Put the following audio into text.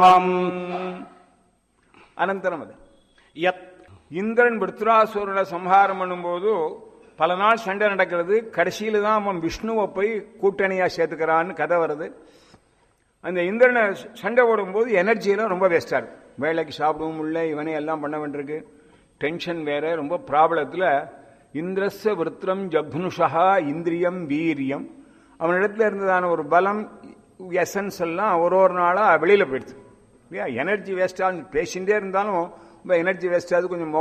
அனந்தரம் அது யத் இந்திரன் விருத்ராசுரனை சம்ஹாரம் பண்ணும்போது பல நாள் சண்டை நடக்கிறது கடைசியில தான் அவன் விஷ்ணுவை போய் கூட்டணியா சேர்த்துக்கிறான்னு கதை வருது அந்த இந்திரனை சண்டை ஓடும்போது எனர்ஜியெல்லாம் ரொம்ப வேஸ்டா இருக்கு வேலைக்கு சாப்பிடவும் முடியல இவனே எல்லாம் பண்ண வேண்டியிருக்கு டென்ஷன் வேற ரொம்ப ப்ராப்ளத்துல இந்திரஸ்ய விருத்திரம் ஜக்னுஷா இந்திரியம் வீரியம் அவனிடத்துல இருந்ததான ஒரு பலம் எசன்ஸ் எல்லாம் ஒரு ஒரு நாளா வெளியில போயிடுது இல்லையா எனர்ஜி வேஸ்டா பேசிகிட்டே இருந்தாலும் ரொம்ப எனர்ஜி வேஸ்ட் ஆகுது கொஞ்சம்